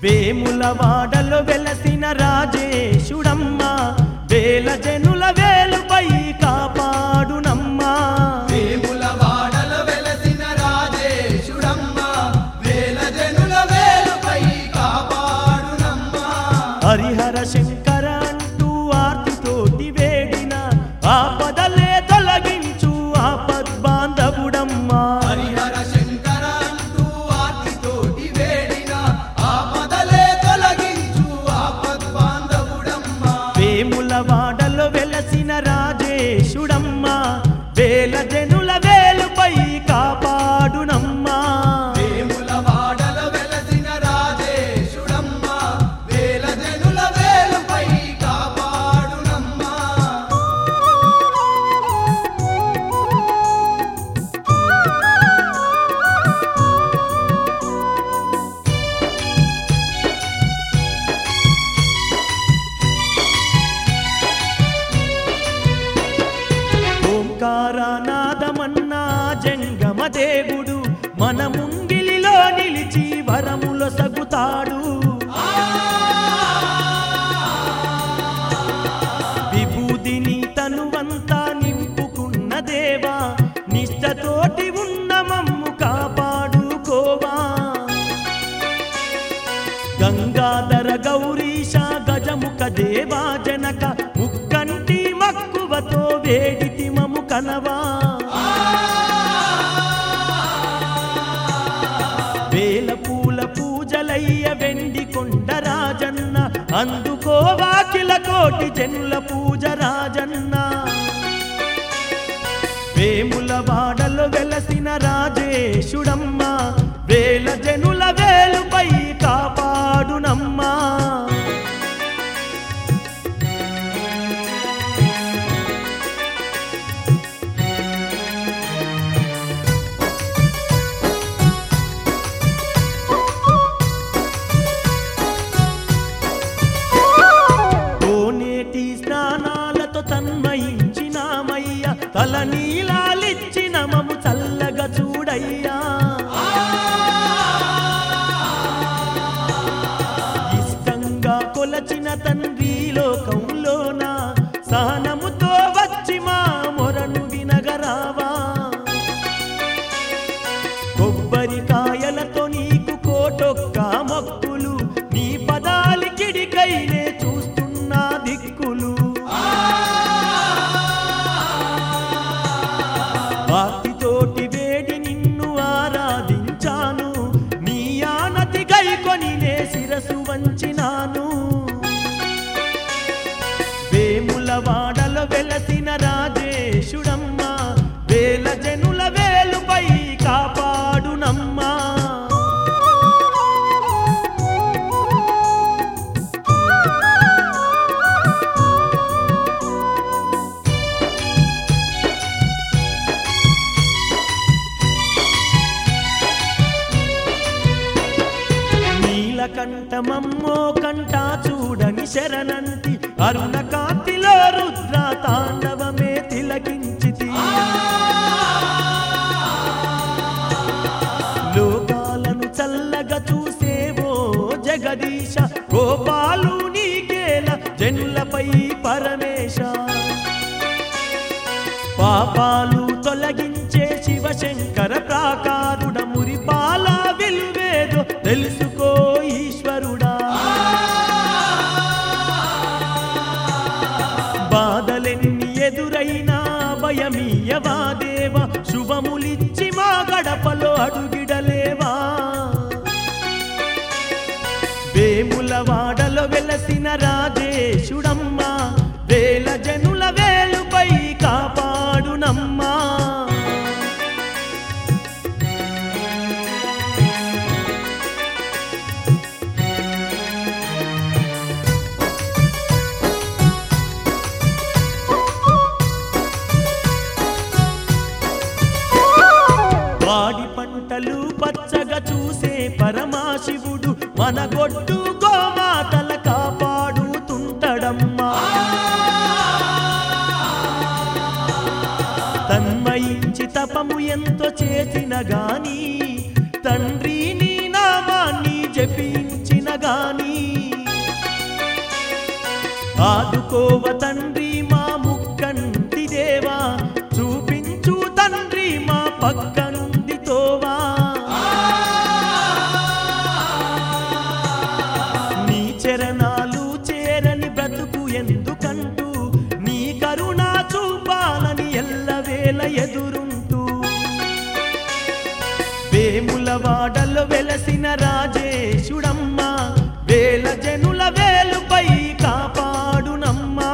వేముల వాడలో వెలసిన రాజేశుడమ్మ వేల జనుల వేలుపై కాపాడునమ్మా వేముల వాడల వెలసిన రాజేశుడమ్మ వేల జనుల వేలుపై కాపాడునమ్మా హరిహర శంకర అంటూ ఆర్తితోటి వేడిన ఆపదలే తొలగించు ఆపద్బాంధవుడమ్మా హరిహర శంకర అంటూ ఆర్తితోటి వేడిన ఆపదలే తొలగించు ఆపద్బాంధవుడమ్మా వేముల వాడలో వెలసిన రాజేశుడమ్మ వేల జనుల వేలుపై కాపాడునమ్మా వేముల వాడల వెలసిన రాజేశుడమ్మ వేల జనుల వేలుపై కాపాడునమ్మా ఓంకారనాదమన్నా జంగమ దేవుడు మన ముంగిలిలో నిలిచి వరముల సగుతాడు విభూదిని తనువంతా నింపుకున్న దేవా నిష్టతోటి ఉన్న మమ్ము కాపాడుకోవా గంగాధర గౌరీశ గజముఖ దేవా జనక ముక్కంటి మక్కువతో వేడితి మము కనవా వేల పూల పూజలయ్య వెండి కొండ రాజన్న అందుకోవాకిల కోటి జనుల పూజ రాజన్న వేముల వాడలో వెలసిన రాజేశుడమ్మ వేల జనుల వేలుపై కాపాడునమ్మా కోనేటి స్నానాలతో తన్మయించినామయ్య తల నీలాలిచ్చిన మము చల్లగా చూడయ్యా ఇష్టంగా కొలచిన తండ్రి లోకంలోన సహనముతో వచ్చి మా మొరను వినగరావా కొబ్బరికాయలతో నీకు కోటొక్క మొక్కులు నీ పదాలి కిడికైనే చూస్తున్నా దిక్కులు భక్తితోటి వేడి నిన్ను ఆరాధించాను నీ ఆనతి గైకొని నే శిరసు వంచినాను వేముల వాడలో వెలసిన రాజేశుడమ్మ వేల జనుల వేలుపై కాపాడునమ్మా నీలకంఠమమ్మో కంట చూడని శరణంటి అరుణ కాంతిలో రుద్ర తాండవమే తిలకించితి లోకాలను చల్లగా చూసేవో జగదీశ గోపాలు నీకేల జనులపై పరమేశ పాపాలు తొలగించే శివశంకర ప్రాకారుడ మురిపాల విలువేదో తెలుసుకో ఈశ్వరుడా బాధలెన్ని ఎదురైనా భయమీయవా దేవ శుభములిచ్చి మా గడపలో అడుగిడలేవా వేముల వాడలో వెలసిన రాజేశుడమ్మ వేల జనుల వేలుపై కాపాడునమ్మా వాడి పంటలు పచ్చగా చూసే పరమాశివుడు మన గొడ్డు గోమాతల కాపాడుతుంటడమ్మా తన్మయించి తపము ఎంతో చేసిన గాని తండ్రి నీ నామాన్ని జపించిన గాని ఆదుకోవ తండ్రి మా ముక్కంటి దేవా చూపించు తండ్రి మా పక్క నుండి తోవా నీ చరణాలు చేరని బ్రతుకు ఎందుకంటూ నీ కరుణ చూపాలని ఎల్లవేళ ఎదురుంటూ వేములవాడలో వెలసిన రాజేశుడమ్మ వేల జనుల వేలుపై కాపాడునమ్మా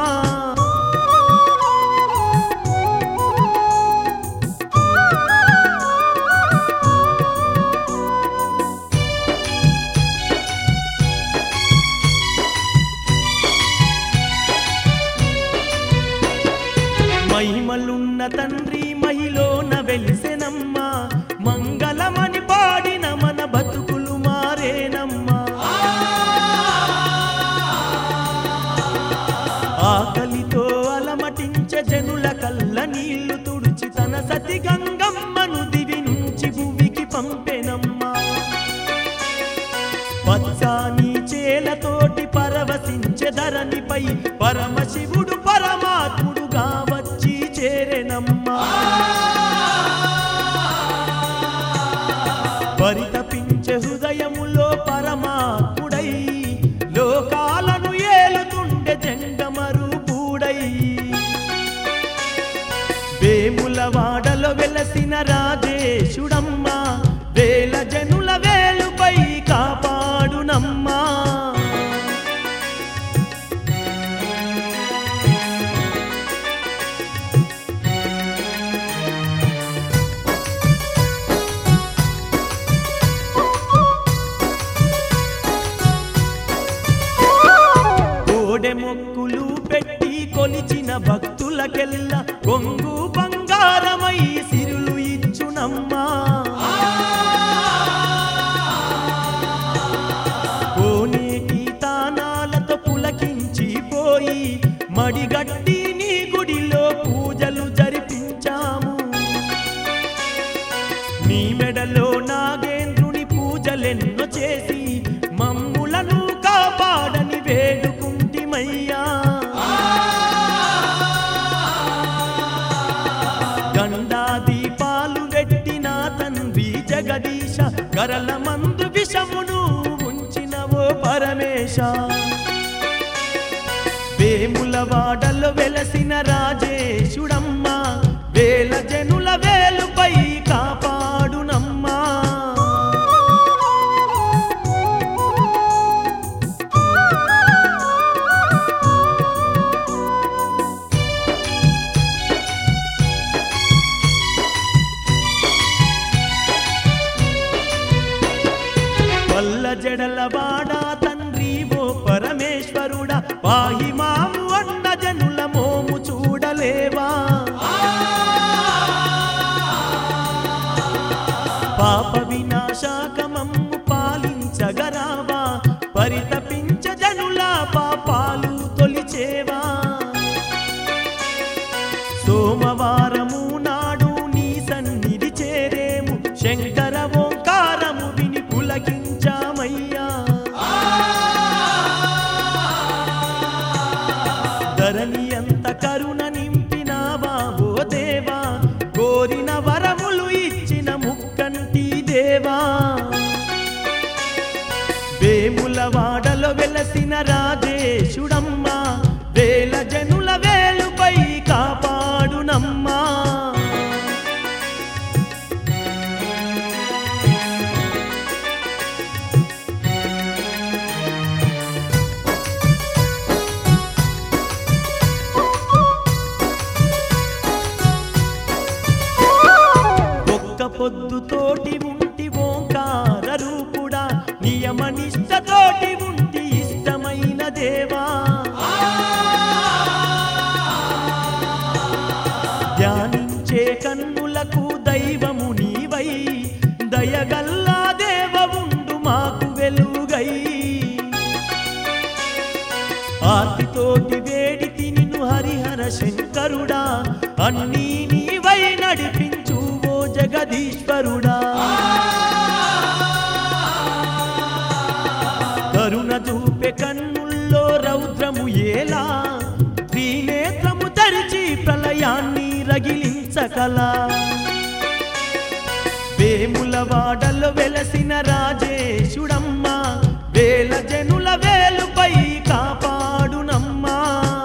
మహిమలున్న తండ్రి మహిలోన వెలిసెనమ్మా మంగళమని పాడిన మన బతుకులు మారేనమ్మా ఆకలితో అలమటించే జనుల కళ్ళ నీళ్లు తుడిచి తన సతి గంగమ్మను దివి నుంచి భూమికి పంపెనమ్మా పచ్చాని చేలతోటి పరవశించే ధరణిపై పరమశివుడు పరమాత్ముడుగా వచ్చి చేరెనమ్మా పరితపించే హృదయములో పరమాత్ముడై లోకాలను ఏలుతుండే జంగమరు పూడై వేములవాడలో వెలసిన రాజేశుడమ్మ వేల జనుల వేలుపై కాపాడునమ్మా కోడె మొక్కులు పెట్టి కొలిచిన భక్తులకెల్లా కొంగు బంగారమై సిరులు ఇచ్చునమ్మా కోనేటి తానాలతో పులకించి పోయి మడిగట్టి నీ గుడిలో పూజలు జరిపించాము నీ మెడలో నాగేంద్రుని పూజలెన్నో చేసి మమ్ములను కాపాడని వేడుకుంటిమయ్యా గండా దీపాలు పెట్టిన తండ్రి జగదీశ గరల మందు విషమును ఉంచినవో పరమేశ వేములవాడలో వెలసిన రాజేశుడమ్మ వేల జనుల వేలుపై కాపాడునమ్మా వల్ల జడల వాడా తండ్రి ఓ పరమేశ్వరుడా పాహి మాము అన్న జనుల మోము చూడలేవా పాప వినాశాకమమ్ము పాలించగరావా పరితపించ జనుల పాపాలు తొలిచేవా సోమవారము నాడు నీ సన్నిధి చేరేము శంకర ఓంకారము విని పులకించామయ్యా ధరణి అంత కరుణ నింపినావా ఓ దేవా కోరిన వరములు ఇచ్చిన ముక్కంటి దేవా వేములవాడలో వెలసిన రాజేశుడమ్మ వేల జనుల వేలుపై కాపాడునమ్మా ఒక్క పొద్దుతోటి ఉంటి ఓంకార రూపుడా నియమనిష్టతోటి ఉంటి ఇష్టమైన దేవా ధ్యానించే కన్నులకు దైవము నీవై దయగల్లా దేవవుండు మాకు వెలుగై ఆర్తితోటి వేడితి నిన్ను హరిహర శంకరుడా అన్నీ నీవై నడిపించు ఓ జగదీశ్వరుడా కరుణ చూపె కన్నుల్లో రౌద్రము ఏలా సకల వేములవాడలో వెలసిన రాజేశుడమ్మ వేల జనుల వేలుపై కాపాడునమ్మా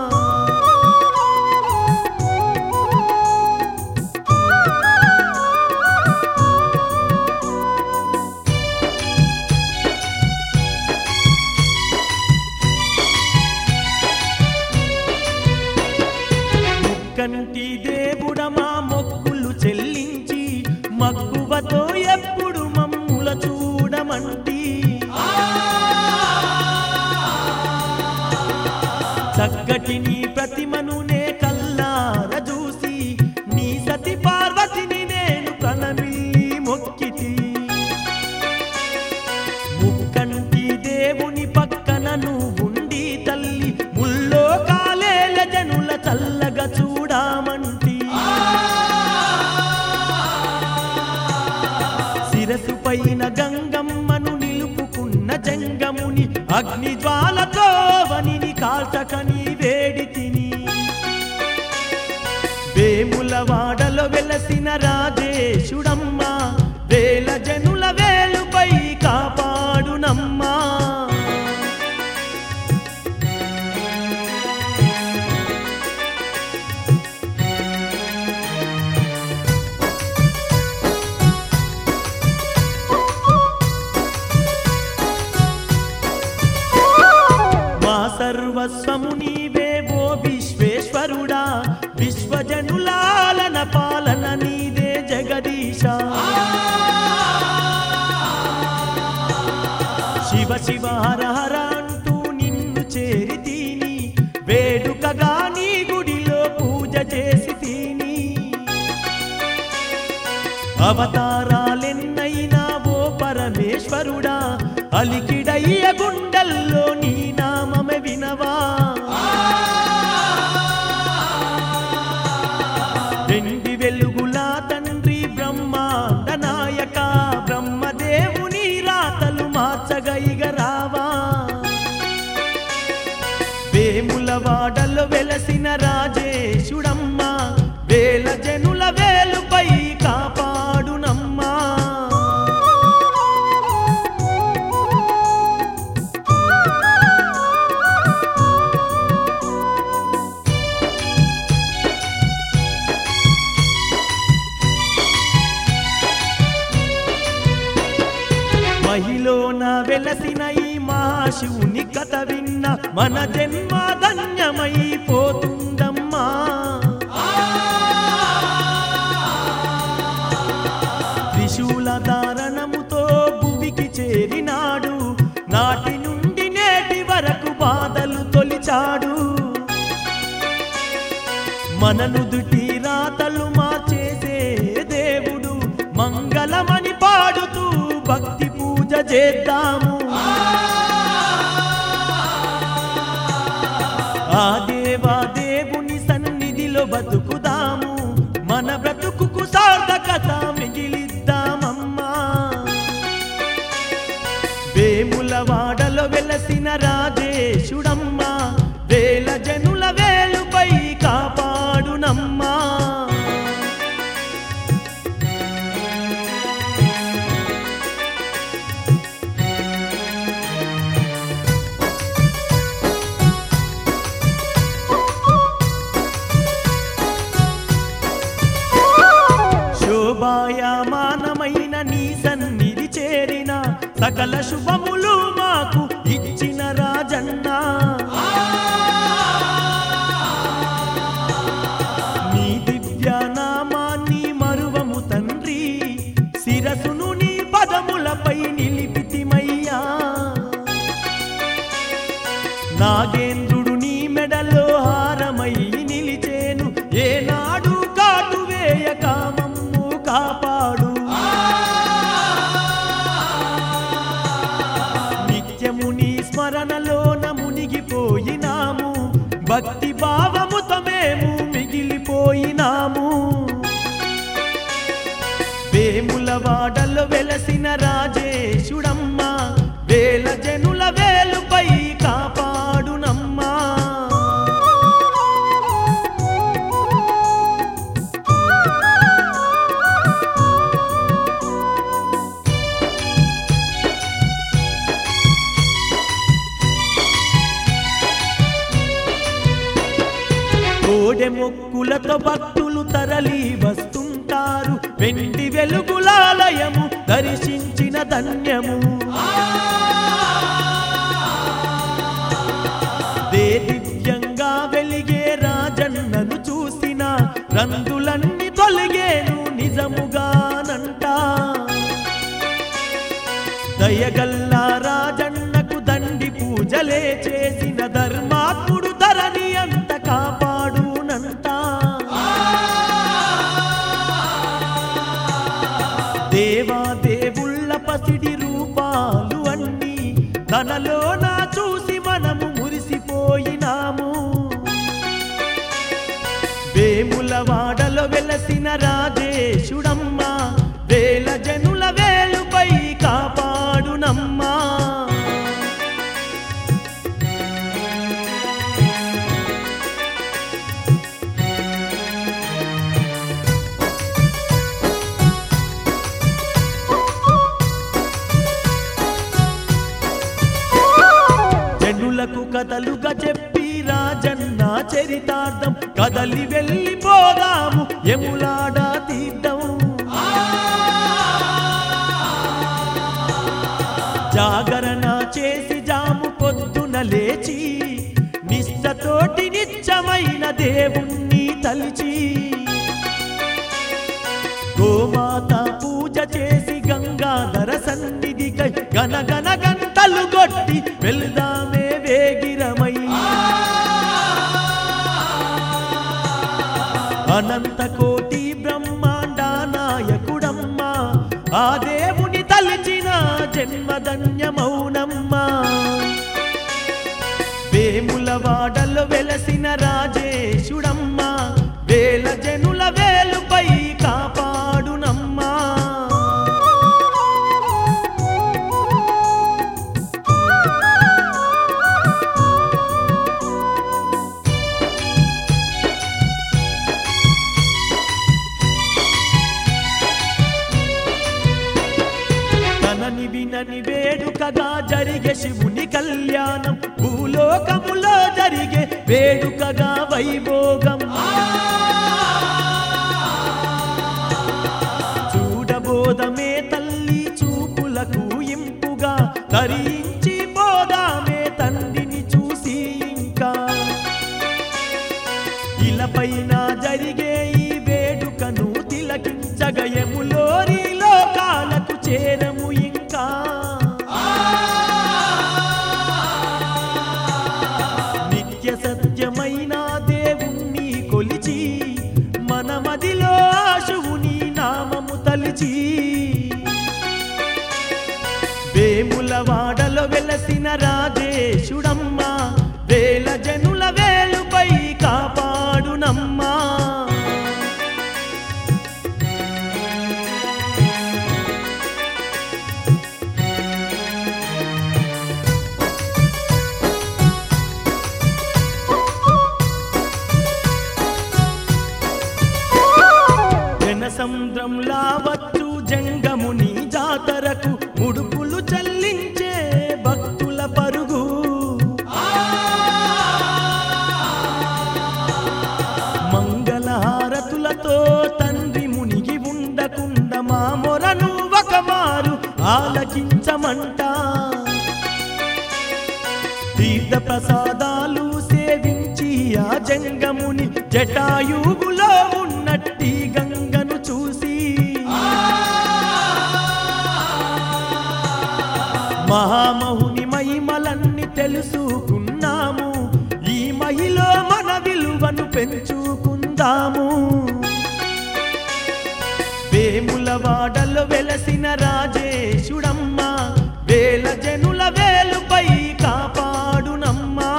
ముక్కంటి దేవుడమా మొక్కులు చెల్లించి మక్కువతో ఎప్పుడు మమ్ముల చూడమంటి చక్కటి నీ ప్రతిమను నే కల్లార చూసి నీ సతి పార్వతిని నేను కనమిల్లి మొక్కితి ముక్కంటి దేవుని పక్కన నువ్వుండి తల్లి ముల్లో కాలేల జనుల చల్లగా చూడమంటి శిరసు పైన గంగమ్మను నిలుపుకున్న జంగముని అగ్ని జ్వాలతో వనిని కాల్చకని వేడి తిని వేముల వాడలో వెలసిన రాజేశుడమ్మ వేల జనుల వేలుపై కాపాడునమ్మా మా సర్వస్వము నీవే ఓ విశ్వేశ్వరుడా విశ్వజనులాలన పాలన నీదే జగదీశ శివ శివ హర హర అంటూ నిన్ను చేరి తీని వేడుకగా నీ గుడిలో పూజ చేసి తీని అవతారాలెన్నైనా ఓ పరమేశ్వరుడా అలికిడయ్య గుండెల్లో నీ నామమే వినవా వెండి వెలుగులా తండ్రి బ్రహ్మాండ నాయక బ్రహ్మదేవుని రాతలు మార్చగైగ రావా వేముల వాడలో వెలసిన రాజేశుడమ్మ వేల జనుల వేలుపై కాపాడునమ్మా మహిలోన వెలసిన ఈ మహాశివుని కథ విన్న మన జన్మ ధన్యమైపోతుందమ్మా త్రిశూల దారణముతో భువికి చేరినాడు నాటి నుండి నేటి వరకు బాధలు తొలిచాడు మన నుదుటి రాతలు మార్చేసే దేవుడు మంగళమని పాడుతూ భక్తి పూజ చేద్దాము ఆ దేవా దేవుని సన్నిధిలో బతుకుదాము మన బ్రతుకుకు సార్థకత మిగిలిద్దామమ్మా వేముల వాడలో వెలసిన రాజేశుడమ్మ వేల జనుల వేలుపై కాపాడునమ్మా శోభాయమానమైన నీ సన్నిధి చేరిన సకల శుభములు మాకు ఇచ్చిన రాజన్న నీ దివ్య నామాన్ని మరువము తండ్రి శిరసును నీ పదములపై నిలిపితిమయ్యా నాగేంద్రుడు నీ మెడలో హారమై నిలిచేను ఏనాడు కాటు వేయ కామమ్ము కాపాడు నిత్యము నీ స్మరణలోన మునిగిపోయినాము భక్తి భావముతో మేము మిగిలిపోయినాము వేముల వాడలో వెలసిన రాజేశుడమ్మ వేల జనుల వేలుపై కాపాడునమ్మా కోడె మొక్కులతో భక్తులు తరలి వస్తుంటారు వెండి వెలుగులాలయము దర్శించిన ధన్యము దే దివ్యంగా వెలిగే రాజన్నను చూసిన రంగులన్నీ తొలగేను నిజముగానంట దయగల్లా రాజన్నకు దండి పూజలే చేసిన ధర్మాత్ముడు ధరణి అంత కాపాడునంట దేవా దేవుళ్ళ పసిడి రూపాలు అన్నీ తనలో నా చూసి మనము మురిసిపోయినాము వేముల వాడలో వెలసిన రాజేశుడమ్మ వేల జనుల వేలుపై కాపాడునమ్మా జనులకు కథలుగా చెప్పి రాజన్న చరితార్థం కదలి వెళ్ళిపోదాము ఎములాడ తీర్థం జాగరణ చేసి జాము పొద్దున లేచి నిష్టతోటి నిత్యమైన దేవుణ్ణి తలిచి గోమాత పూజ చేసి గంగాధర సన్నిధికై గనగన గంటలు కొట్టి వెళ్దామే వేగిరమై అనంత కోటి బ్రహ్మాండ నాయకుడమ్మ ఆ దేవుని తలిచిన జన్మధన్యమౌనమ్మా వేముల వాడలో వెలసిన రాజేశుడమ్మ వేల జనుల వేలుపై కాపాడునమ్మా తనని వినని వేడుకగా జరిగే శివుని కళ్యాణం భూలోకములో జరిగే వేడుకగా వైభోగం చూడబోదమే తల్లి చూపులకు ఇంపుగా తరించి పోదామే తండ్రిని చూసి ఇంకా ఇలపైన జరిగే ఈ వేడుకను తిలకించగయములోని లోకాలకు చేరము ఇంకా నిత్య సత్యమైన దేవుణ్ణి కొలిచి మన మదిలో ఆశువుని నామము తలిచి వేముల వాడలో వెలసిన రాజేశుడమ్మ వేల జనుల వేలుపై కాపాడునమ్మా జనసముద్రంలా వచ్చు జంగముని జాతరకు ముడుపులు చెల్లించే భక్తుల పరుగు మంగళహారతులతో తండ్రి మునిగి ఉండకుండా మా మొరను ఒకమారు ఆలకించమంట తీర్థ ప్రసాదాలు సేవించి ఆ జంగముని జటాయువులో ఉన్నట్టి గంగను చూసి మహామహుని మహిమలన్నీ తెలుసుకున్నాము ఈ మహిలో మన విలువను పెంచుకుందాము వేముల వాడలో వెలసిన రాజేశుడమ్మ వేల జనుల వేలుపై కాపాడునమ్మా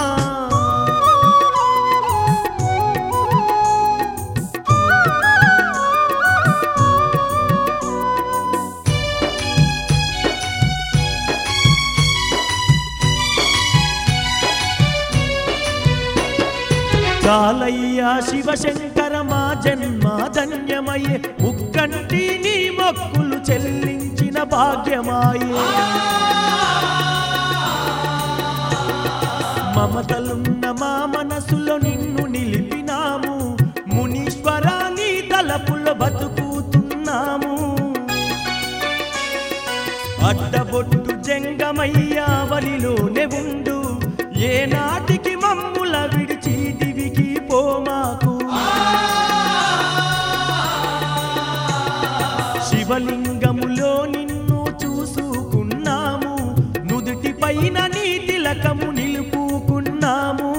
చాలయ్యా శివశంకర మా జన్మ ధన్యమయ్యే ముక్కంటి నీ మొక్కులు చెల్లించిన భాగ్యమాయే మమతలున్న మా మనసులో నిన్ను నిలిపినాము నిత్యమయ్యా వలిలోనే ఉండు ఏ నాటికి మమ్ముల విడిచి దివికి పోమాకు శివలింగములో నిన్ను చూసుకున్నాము నుదుటి పైన నీ తిలకము నిలుపుకున్నాము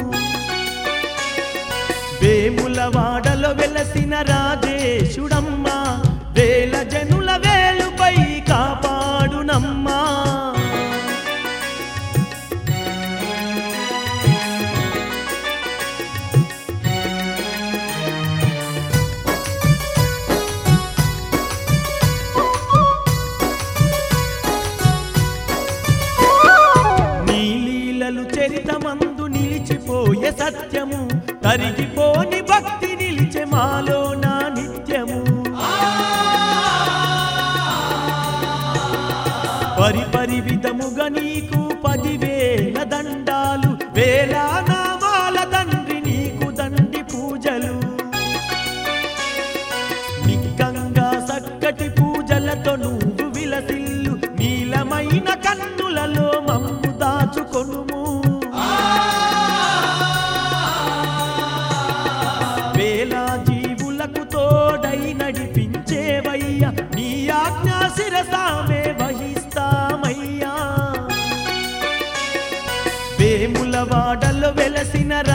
వేముల వాడలో వెలసిన రాజేశుడమ్మ వేల జనుల వేలుపై కాపాడునమ్మా నీ లీలలు చరితమందు నిలిచిపోయే సత్యము తరిగిపోని భక్తి నిలిచే మాలో నా నిత్యము పరిపరి విధముగా నీకు పదివేల దండాలు వేల నామాల తండ్రి నీకు దండి పూజలు నిక్కంగా చక్కటి పూజలతో నువ్వు విలసిల్లు నీలమైన కన్నులలో మమ్ము దాచుకొనుము వేల జీవులకు తోడై నడిపించేవయ్యా నీ ఆజ్ఞా శిరసామే వహిస్తామయ్యా వేముల వాడలో వెలసిన